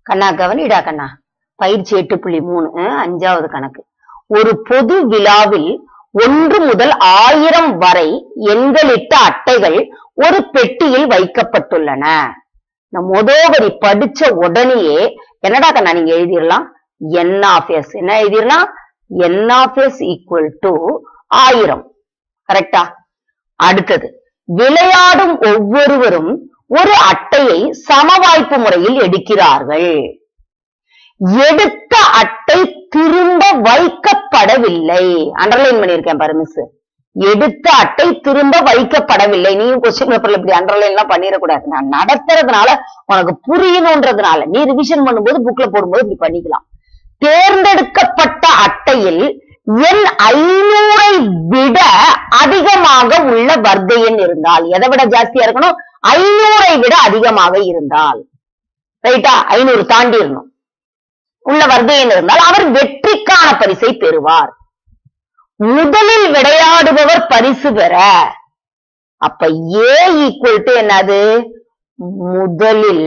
கண்ணா கவனிடா கண்ணா பயிற்சி எட்டு புள்ளி மூணு அஹ், அஞ்சாவது கணக்கு ஒரு பொது விழாவில் ஒன்று முதல் ஆயிரம் வரை எண்களிட்ட அட்டைகள் ஒரு பெட்டியில் வைக்கப்பட்டுள்ளன இந்த முதோவரி படிச்ச உடனேயே என்னடா கண்ணா நீங்க எழுதிடலாம் என் ஆஃப் எஸ் என்ன எழுதிடலாம் n of S equal to ஆயிரம் கரெக்டா அடுத்தது விளையாடும் ஒவ்வொருவரும் ஒரு அட்டையை சமவாய்ப்பு முறையில் எடுக்கிறார்கள் எடுத்த அட்டை திரும்ப வைக்கப்படவில்லை அண்டர்லைன் பண்ணியிருக்கேன் பாரு மிஸ் எடுத்த அட்டை திரும்ப வைக்கப்படவில்லை நீயும் கொஸ்டின் பேப்பர்ல இப்படி அண்டர்லைன் எல்லாம் பண்ணிடக்கூடாது நான் நடத்துறதுனால உனக்கு புரியணும்ன்றதுனால நீ ரிவிஷன் பண்ணும்போது புக்ல போடும்போது இப்படி பண்ணிக்கலாம் தேர்ந்தெடுக்கப்பட்ட அட்டையில் எண் ஐநூறை விட அதிகமாக உள்ள வர்க்க எண் இருந்தால் எதை விட ஜாஸ்தியா இருக்கணும் ஐநூறை விட அதிகமாக இருந்தால் ரைட்டா ஐநூறு தாண்டிடணும் உள்ள வர்க்க எண் இருந்தால் அவர் வெற்றிக்கான பரிசை பெறுவார் முதலில் விளையாடுபவர் பரிசு பெற அப்ப ஏ ஈக்குவல் டு என்னது முதலில்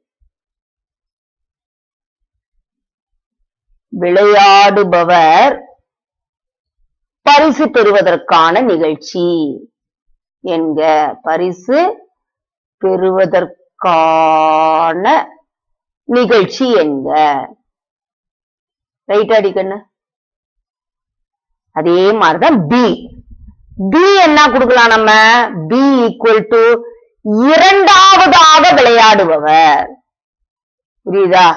விளையாடுபவர் பரிசு பெறுவதற்கான நிகழ்ச்சி என்க பரிசு பெறுவதற்கான நிகழ்ச்சி என்க ரைட் அடிக்கண்ணு அதே மாதிரிதான் பி பி என்ன கொடுக்கலாம் நம்ம பி ஈக்குவல் டு இரண்டாவதாக விளையாடுபவர் புரியுதா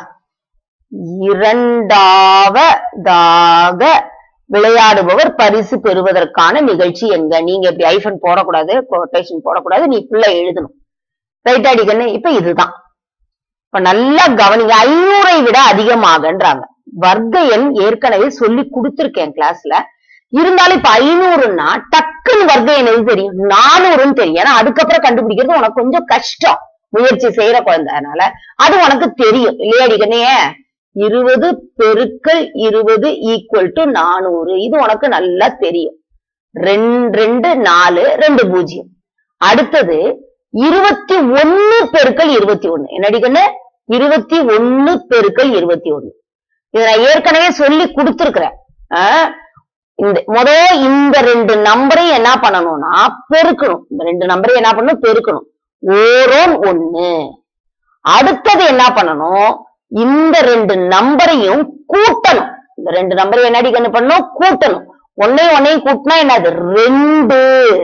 இரண்டாவதாக விளையாடுபவர் பரிசு பெறுவதற்கான நிகழ்ச்சி எங்க நீங்க இப்படி ஐஃபன் போடக்கூடாது கொட்டேஷன் போடக்கூடாது நீ ஃபுல்லா எழுதணும் ரைட் அடிக்கன்னு இப்ப இதுதான் இப்ப நல்லா கவனிங்க ஐநூறை விட அதிகமாகன்றாங்க வர்க்க எண் ஏற்கனவே சொல்லி கொடுத்திருக்கேன் கிளாஸ்ல இருந்தாலும் இப்ப ஐநூறுன்னா டக்குன்னு வர்க்க எண் எது தெரியும் நானூறுன்னு தெரியும் ஏன்னா அதுக்கப்புறம் கண்டுபிடிக்கிறது உனக்கு கொஞ்சம் கஷ்டம் முயற்சி செய்யற குழந்தை அதனால அது உனக்கு தெரியும் இல்லையா அடிக்கண்ணே இருபது பெருக்கல் இருபது ஈக்குவல் டு நானூறு இது உனக்கு நல்லா தெரியும் ரெண்டு ரெண்டு நாலு ரெண்டு பூஜ்ஜியம் அடுத்தது இருபத்தி ஒன்னு பெருக்கல் இருபத்தி ஒண்ணு என்னடிக்கண்ணு இருபத்தி ஒன்னு பெருக்கல் இருபத்தி ஒண்ணு இதை நான் ஏற்கனவே சொல்லி கொடுத்திருக்கிறேன் ஆஹ் இந்த முத இந்த ரெண்டு நம்பரையும் என்ன பண்ணணும்னா பெருக்கணும் இந்த ரெண்டு நம்பரையும் என்ன பண்ணணும் பெருக்கணும் ஓரோன் ஒண்ணு அடுத்தது என்ன பண்ணணும் இந்த ரெண்டு நம்பரையும் கூட்டணும் இந்த ரெண்டு நம்பரையும் என்னடி கண்ணு பண்ணணும் கூட்டணும் ஒன்னையும் ஒன்னையும் கூட்டினா என்னது ரெண்டு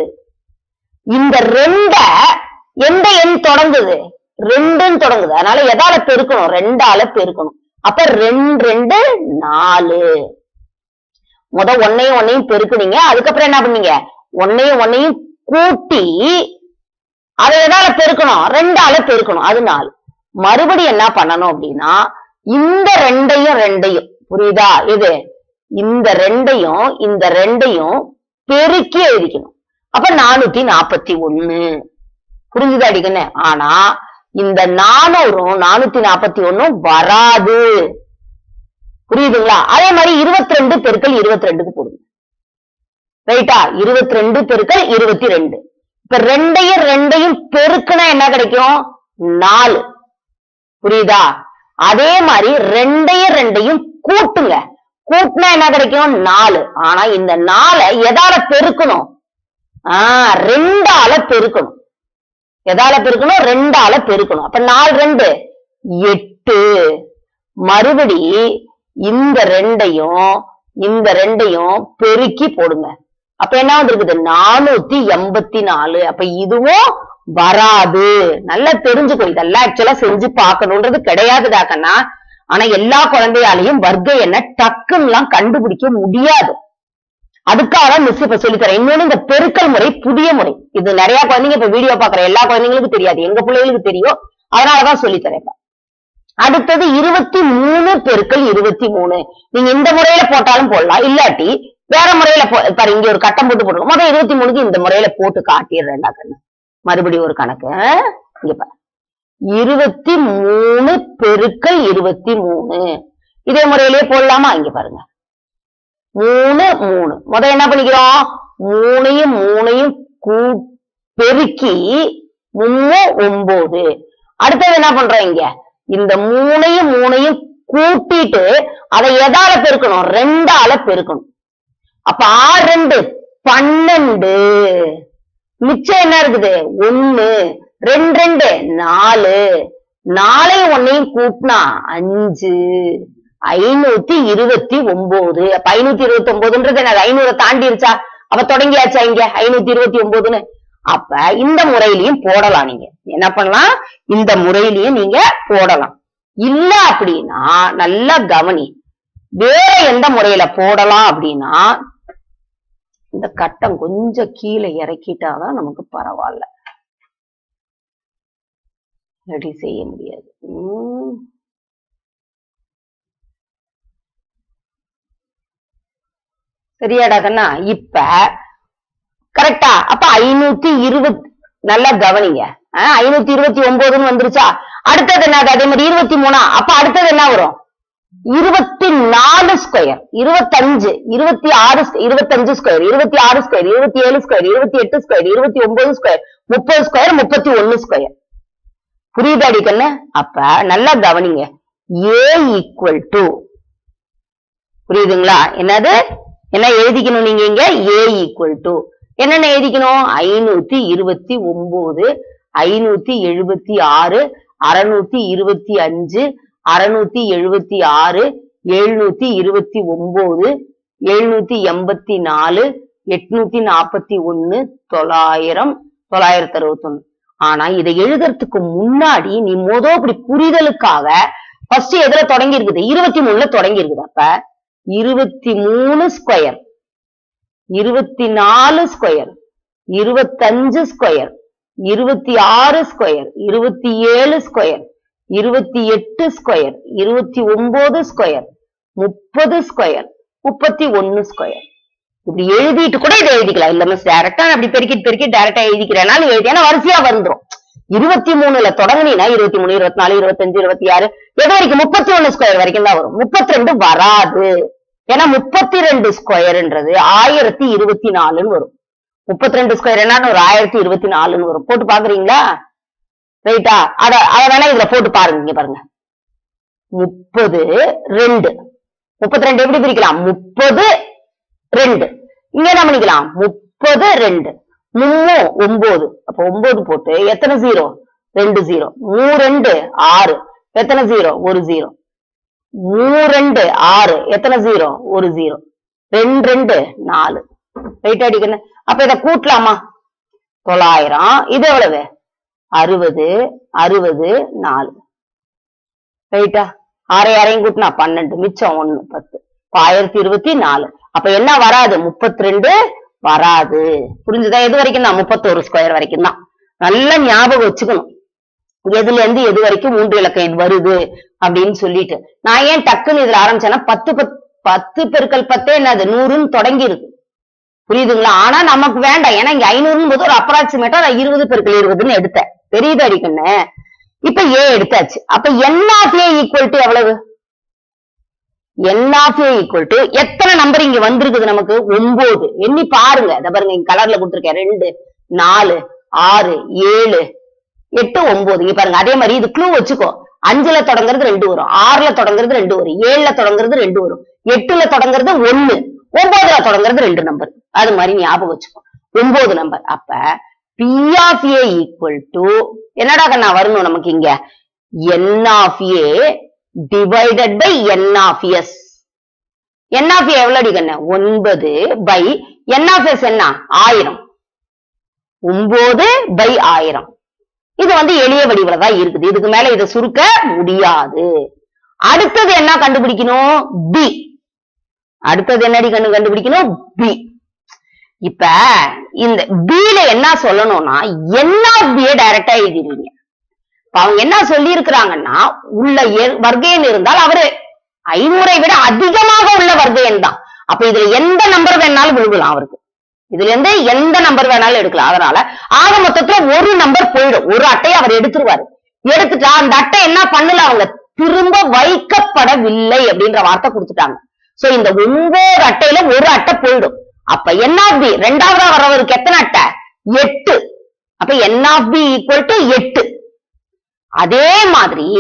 இந்த ரெண்ட எந்த எண் தொடங்குது ரெண்டுன்னு தொடங்குது அதனால எதால பெருக்கணும் ரெண்டால பெருக்கணும் அப்ப ரெண்டு ரெண்டு நாலு முத ஒன்னையும் ஒன்னையும் பெருக்குனீங்க அதுக்கப்புறம் என்ன பண்ணீங்க ஒன்னையும் ஒன்னையும் கூட்டி அதை எதால பெருக்கணும் ரெண்டால பெருக்கணும் அது நாலு மறுபடியும் என்ன பண்ணணும் அப்படின்னா இந்த ரெண்டையும் ரெண்டையும் புரியுதா இது இந்த ரெண்டையும் இந்த ரெண்டையும் பெருக்கி எழுதிக்கணும் அப்ப நானூத்தி நாற்பத்தி ஒண்ணு புரிஞ்சுதா அடிக்கண்ணே ஆனா இந்த நானூறும் நானூத்தி நாற்பத்தி ஒண்ணும் வராது புரியுதுங்களா அதே மாதிரி இருபத்தி ரெண்டு பெருக்கல் இருபத்தி ரெண்டுக்கு போடுங்க ரைட்டா இருபத்தி ரெண்டு பெருக்கல் இருபத்தி ரெண்டு இப்ப ரெண்டையும் ரெண்டையும் பெருக்குனா என்ன கிடைக்கும் நாலு புரியுதா அதே மாதிரி ரெண்டையும் ரெண்டையும் கூட்டுங்க கூட்டினா என்ன கிடைக்கும் நாலு ஆனா இந்த நாலை எதால பெருக்கணும் ஆஹ் ரெண்டால பெருக்கணும் எதால பெருக்கணும் ரெண்டால பெருக்கணும் அப்ப நாலு ரெண்டு எட்டு மறுபடி இந்த ரெண்டையும் இந்த ரெண்டையும் பெருக்கி போடுங்க அப்ப என்ன வந்திருக்குது நானூத்தி எண்பத்தி நாலு அப்ப இதுவும் வராது நல்லா தெரிஞ்சுக்கோ இதெல்லாம் ஆக்சுவலா செஞ்சு பார்க்கணுன்றது கிடையாதுடா கண்ணா ஆனா எல்லா குழந்தையாலையும் வர்க்க என்ன டக்குன்னு எல்லாம் கண்டுபிடிக்க முடியாது அதுக்காக மிஸ் இப்ப சொல்லித்தரேன் இன்னொன்னு இந்த பெருக்கல் முறை புதிய முறை இது நிறைய குழந்தைங்க இப்ப வீடியோ பாக்குற எல்லா குழந்தைங்களுக்கும் தெரியாது எங்க பிள்ளைகளுக்கு தெரியும் அதனாலதான் சொல்லித்தரேன் இப்ப. அடுத்தது இருபத்தி மூணு பெருக்கல் இருபத்தி மூணு நீங்க இந்த முறையில போட்டாலும் போடலாம் இல்லாட்டி வேற முறையில போ பாரு இங்க ஒரு கட்டம் போட்டு போட்டுருக்கோம் மொத்தம் இருபத்தி மூணுக்கு இந்த முறையில போட்டு காட்டிடுறேன்டா கண்ணு மறுபடியும் ஒரு கணக்கு ஆ? இங்க பாரு இருபத்தி மூணு பெருக்கல் இருபத்தி மூணு இதே முறையிலேயே போடலாமா இங்க பாருங்க மூணு மூணு முத என்ன பண்ணிக்கிறோம் மூணையும் மூணையும் கூ பெருக்கி மூணு ஒன்பது அடுத்தது என்ன பண்றோம் இங்க இந்த மூணையும் மூணையும் கூட்டிட்டு அதை எதால பெருக்கணும் ரெண்டால பெருக்கணும் அப்ப ஆறு ரெண்டு பன்னெண்டு மிச்சம் என்ன இருக்குது ஒண்ணு ரெண்டு ரெண்டு நாலு நாலையும் ஒன்னையும் கூட்டினா அஞ்சு ஐநூத்தி இருபத்தி ஒன்பது அப்ப ஐநூத்தி இருபத்தி ஒன்பதுன்றது என்ன ஐநூறு தாண்டிருச்சா அப்ப தொடங்கியாச்சா இங்க ஐநூத்தி இருபத்தி ஒன்பதுன்னு அப்ப இந்த முறையிலையும் போடலாம் நீங்க என்ன பண்ணலாம் இந்த முறையிலையும் நீங்க போடலாம் இல்ல அப்படின்னா நல்லா கவனி வேற எந்த முறையில போடலாம் அப்படின்னா இந்த கட்டம் கொஞ்சம் கீழே இறக்கிட்டாதான் நமக்கு பரவாயில்ல ரெடி செய்ய முடியாது உம் சரியாடா கண்ணா இப்ப கரெக்டா அப்ப ஐநூத்தி இருபத்தி நல்லா கவனிங்க ஐநூத்தி இருபத்தி ஒன்பதுன்னு வந்துருச்சா அடுத்தது என்னது அதே மாதிரி இருபத்தி மூணா அப்ப அடுத்தது என்ன வரும் இருபத்தி நாலு ஸ்கொயர் இருபத்தஞ்சு இருபத்தி ஆறு இருபத்தஞ்சு ஸ்கொயர் இருபத்தி ஆறு ஸ்கொயர் இருபத்தி ஏழு ஸ்கொயர் இருபத்தி எட்டு ஸ்கொயர் இருபத்தி ஒன்பது ஸ்கொயர் முப்பது ஸ்கொயர் முப்பத்தி ஒன்னு ஸ்கொயர் புரியுதாடி கண்ணு அப்ப நல்லா கவனிங்க ஏ ஈக்குவல் டு புரியுதுங்களா என்னது என்ன எழுதிக்கணும் நீங்க இங்க ஏ ஈக்குவல் டு என்னென்ன எழுதிக்கணும் ஐநூத்தி இருபத்தி ஒன்பது ஐநூத்தி எழுபத்தி ஆறு அறுநூத்தி இருபத்தி அஞ்சு அறுநூத்தி எழுபத்தி ஆறு எழுநூத்தி இருபத்தி ஒன்பது எழுநூத்தி எண்பத்தி நாலு எட்நூத்தி நாற்பத்தி ஒன்னு தொள்ளாயிரம் தொள்ளாயிரத்தி அறுபத்தொன்னு ஆனா இதை எழுதுறதுக்கு முன்னாடி நீ மொத இப்படி புரிதலுக்காக ஃபர்ஸ்ட் எதுல தொடங்கி இருக்குது இருபத்தி மூணுல தொடங்கி இருக்குது அப்ப இருபத்தி மூணு ஸ்கொயர் இருபத்தி நாலு ஸ்கொயர் இருபத்தஞ்சு ஸ்கொயர் இருபத்தி ஆறு ஸ்கொயர் இருபத்தி ஏழு ஸ்கொயர் இருபத்தி எட்டு ஸ்கொயர் இருபத்தி ஒன்பது ஸ்கொயர் முப்பது ஸ்கொயர் முப்பத்தி ஒன்னு ஸ்கொயர் இப்படி எழுதிட்டு கூட இதை எழுதிக்கலாம் இல்ல மிஸ் டைரக்டா அப்படி பெருக்கிட்டு பெருக்கி டைரக்டா எழுதிக்கிறேனாலும் எழுதி ஏன்னா வரிசையா வந்துரும் இருபத்தி மூணுல தொடங்குனீங்கன்னா இருபத்தி மூணு இருபத்தி நாலு இருபத்தஞ்சு இருபத்தி ஆறு எது வரைக்கும் முப்பத்தி ஒண்ணு ஸ்கொயர் வரைக்கும் தான் வரும் முப்பத்தி ரெண்டு வராது ஏன்னா முப்பத்தி ரெண்டு ஸ்கொயர்ன்றது ஆயிரத்தி இருபத்தி நாலுன்னு வரும் முப்பத்தி ரெண்டு ஸ்கொயர் என்னன்னு ஒரு ஆயிரத்தி இருபத்தி நாலுன்னு வரும் போட்டு பாக்குறீங்களா ரைட்டா அத அத வேணா இதுல போட்டு பாருங்க இங்க பாருங்க முப்பது ரெண்டு முப்பத்தி ரெண்டு எப்படி பிரிக்கலாம் முப்பது ரெண்டு இங்க என்ன பண்ணிக்கலாம் முப்பது ரெண்டு மூணு ஒன்பது அப்ப ஒன்பது போட்டு எத்தனை ஜீரோ ரெண்டு ஜீரோ மூ ரெண்டு ஆறு எத்தனை ஜீரோ ஒரு ஜீரோ மூ ரெண்டு ஆறு எத்தனை ஜீரோ ஒரு ஜீரோ ரெண்டு ரெண்டு நாலு ரைட் அடிக்கணும் அப்ப இத கூட்டலாமா தொள்ளாயிரம் இது எவ்வளவு அறுபது அறுபது நாலு ரைட்டா ஆறை ஆறையும் கூட்டினா பன்னெண்டு மிச்சம் ஒண்ணு பத்து இப்ப ஆயிரத்தி இருபத்தி நாலு அப்ப என்ன வராது முப்பத்தி ரெண்டு வராது புரிஞ்சுதா எது வரைக்கும் தான் முப்பத்தோரு ஸ்கொயர் வரைக்கும் தான் நல்லா ஞாபகம் வச்சுக்கணும் எதுல இருந்து எது வரைக்கும் மூன்று இலக்கம் இது வருது அப்படின்னு சொல்லிட்டு நான் ஏன் டக்குன்னு இதுல ஆரம்பிச்சேன்னா பத்து பத் பத்து பெருக்கல் பத்தே என்னது நூறுன்னு தொடங்கி இருக்கு புரியுதுங்களா ஆனா நமக்கு வேண்டாம் ஏன்னா இங்க ஐநூறுன்னு போது ஒரு அப்ராக்சிமேட்டா நான் இருபது பெருக்கல் இருபதுன்னு எடுத்தேன் தெரியுது அடிக்கண்ணு இப்ப ஏ எடுத்தாச்சு அப்ப n of A equal to எவ்வளவு n of A equal to எத்தனை நம்பர் இங்க வந்திருக்குது நமக்கு ஒன்பது எண்ணி பாருங்க இத பாருங்க இங்க கலர்ல கொடுத்துருக்கேன் ரெண்டு நாலு ஆறு ஏழு எட்டு ஒன்பது இங்க பாருங்க அதே மாதிரி இது க்ளூ வச்சுக்கோ அஞ்சுல தொடங்குறது ரெண்டு வரும் ஆறுல தொடங்குறது ரெண்டு வரும் ஏழுல தொடங்குறது ரெண்டு வரும் எட்டுல தொடங்குறது ஒண்ணு ஒன்பதுல தொடங்குறது ரெண்டு நம்பர் அது மாதிரி ஞாபகம் வச்சுக்கோ ஒன்பது நம்பர் அப்ப P of A equal to என்னடா கண்ணா வரணும் நமக்கு இங்க n of A divided by n of S n of A எவ்வளவு கண்ணு ஒன்பது பை என் ஆஃப் எஸ் என்ன ஆயிரம் ஒன்பது பை ஆயிரம் இது வந்து எளிய வடிவில தான் இருக்குது இதுக்கு மேல இதை சுருக்க முடியாது அடுத்தது என்ன கண்டுபிடிக்கணும் பி அடுத்தது என்னடி கண்டு கண்டுபிடிக்கணும் பி இப்ப இந்த பில என்ன சொல்லணும்னா என்ன பிய டைரக்டா எழுதிடுவீங்க இப்ப அவங்க என்ன சொல்லி இருக்கிறாங்கன்னா உள்ள எ- வர்க்க எண் இருந்தால் அவரு ஐநூறை விட அதிகமாக உள்ள வர்க்க எண் தான் அப்ப இதுல எந்த நம்பர் வேணாலும் விழுகலாம் அவருக்கு இதுல இருந்து எந்த நம்பர் வேணாலும் எடுக்கலாம் அதனால ஆக மொத்தத்துல ஒரு நம்பர் போயிடும் ஒரு அட்டையை அவர் எடுத்துருவாரு எடுத்துட்டா அந்த அட்டை என்ன பண்ணல அவங்க திரும்ப வைக்கப்படவில்லை அப்படின்ற வார்த்தை கொடுத்துட்டாங்க சோ இந்த ஒன்பது அட்டையில ஒரு அட்டை போயிடும் அப்ப என் ஆஃப் பி ரெண்டாவதா வர்றவருக்கு எத்தனை அட்டை எட்டு அப்ப n of B equal to எட்டு அதே மாதிரி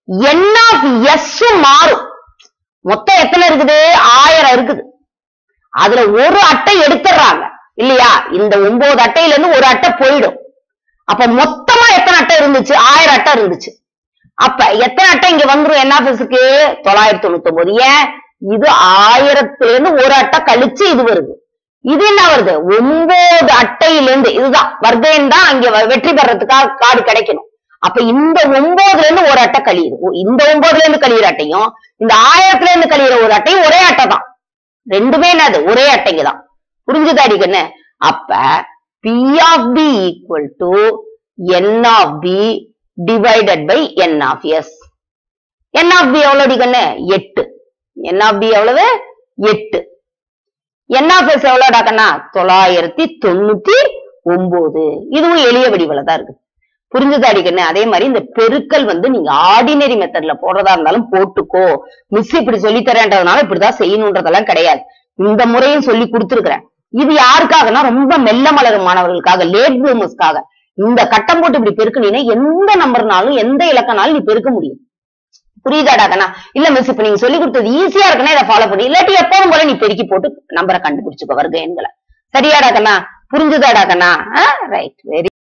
என் ஆஃப் எஸ் மாறும் மொத்தம் எத்தனை இருக்குது ஆயிரம் இருக்குது அதுல ஒரு அட்டை எடுத்துடுறாங்க இல்லையா இந்த ஒன்பது அட்டையில இருந்து ஒரு அட்டை போயிடும் அப்ப மொத்தமா எத்தனை அட்டை இருந்துச்சு ஆயிரம் அட்டை இருந்துச்சு அப்ப எத்தனை அட்டை இங்க வந்துரும் என்ஆர்எஸ்க்கு தொள்ளாயிரத்தி தொண்ணூத்தி ஒன்பது ஏன் இது ஆயிரத்துல இருந்து ஒரு அட்டை கழிச்சு இது வருது இது என்ன வருது ஒன்பது அட்டையில இருந்து இதுதான் வர்க்கன் தான் அங்க வ- வெற்றி பெறதுக்காக கார்டு கிடைக்கணும் அப்ப இந்த ஒன்பதுல இருந்து ஒரு அட்டை கழியுது ஓ, இந்த ஒன்பதுல இருந்து கழியிற அட்டையும் இந்த ஆயிரத்துல இருந்து கழியிற ஒரு அட்டையும் ஒரே அட்டை தான் ரெண்டுமே என்னது ஒரே அட்டைங்க தான் புரிஞ்சுதாடி கண்ணு அப்ப P of B equal to N of B divided by N of S. N of B எவ்வளவு கண்ணு எட்டு N of B எவ்வளவு எட்டு N of S எவ்வளவுடா கண்ணா தொள்ளாயிரத்தி தொண்ணூத்தி ஒன்பது இதுவும் எளிய வடிவில தான் இருக்கு புரிஞ்சுதாடி கண்ணு அதே மாதிரி இந்த பெருக்கல் வந்து நீங்க ஆர்டினரி மெத்தட்ல போடுறதா இருந்தாலும் போட்டுக்கோ மிஸ் இப்படி சொல்லி தரேன்றதுனால இப்படிதான் செய்யணுன்றதெல்லாம் கிடையாது இந்த முறையும் சொல்லி கொடுத்துருக்கிறேன் இது யாருக்காகனா ரொம்ப மெல்ல மலரும் மாணவர்களுக்காக லேட் ப்ளூமர்ஸ்க்காக இந்த கட்டம் போட்டு இப்படி பெருக்குனீங்கன்னா எந்த நம்பர்னாலும் எந்த இலக்கனாலும் நீ பெருக்க முடியும் புரியுதாடா கண்ணா இல்ல மிஸ் இப்ப நீங்க சொல்லி கொடுத்தது ஈஸியா இருக்குன்னா இதை ஃபாலோ பண்ணி இல்லாட்டி எப்பவும் போல நீ பெருக்கி போட்டு நம்பரை கண்டுபிடிச்சுக்கோ வர்க்க எண்களை சரியாடா கண்ணா புரிஞ்சுதாடா கண்ணா ரைட் வெரி